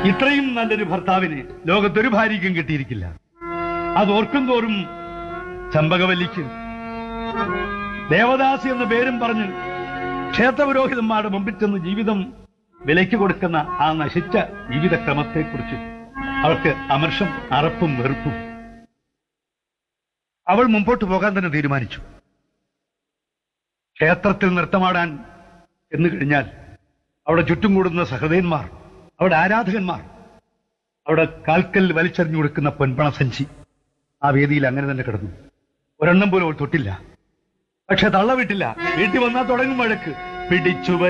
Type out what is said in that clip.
ഇത്രയും നല്ലൊരു ഭർത്താവിന് ലോകത്തൊരു ഭാര്യയ്ക്കും കിട്ടിയിരിക്കില്ല അത് ഓർക്കും തോറും ചമ്പകവല്ലിക്ക് ദേവദാസി എന്ന പേരും പറഞ്ഞ് ക്ഷേത്രപുരോഹിതന്മാരുടെ മുമ്പിൽ ചെന്ന് ജീവിതം വിലയ്ക്ക് കൊടുക്കുന്ന ആ നശിച്ച ജീവിതക്രമത്തെക്കുറിച്ച് അവൾക്ക് അമർഷം അറപ്പും വെറുപ്പും അവൾ മുമ്പോട്ട് പോകാൻ തന്നെ തീരുമാനിച്ചു ക്ഷേത്രത്തിൽ നൃത്തമാടാൻ എന്ന് കഴിഞ്ഞാൽ അവിടെ ചുറ്റും കൂടുന്ന സഹൃദയന്മാർ അവിടെ ആരാധകന്മാർ അവിടെ കാൽക്കൽ വലിച്ചെറിഞ്ഞു കൊടുക്കുന്ന പൊൻപണ സഞ്ചി ആ വേദിയിൽ അങ്ങനെ തന്നെ കിടന്നു ഒരെണ്ണം പോലും അവൾ തൊട്ടില്ല പക്ഷെ തള്ള വിട്ടില്ല വീട്ടിൽ വന്നാൽ തുടങ്ങും വഴക്ക് പിടിച്ചു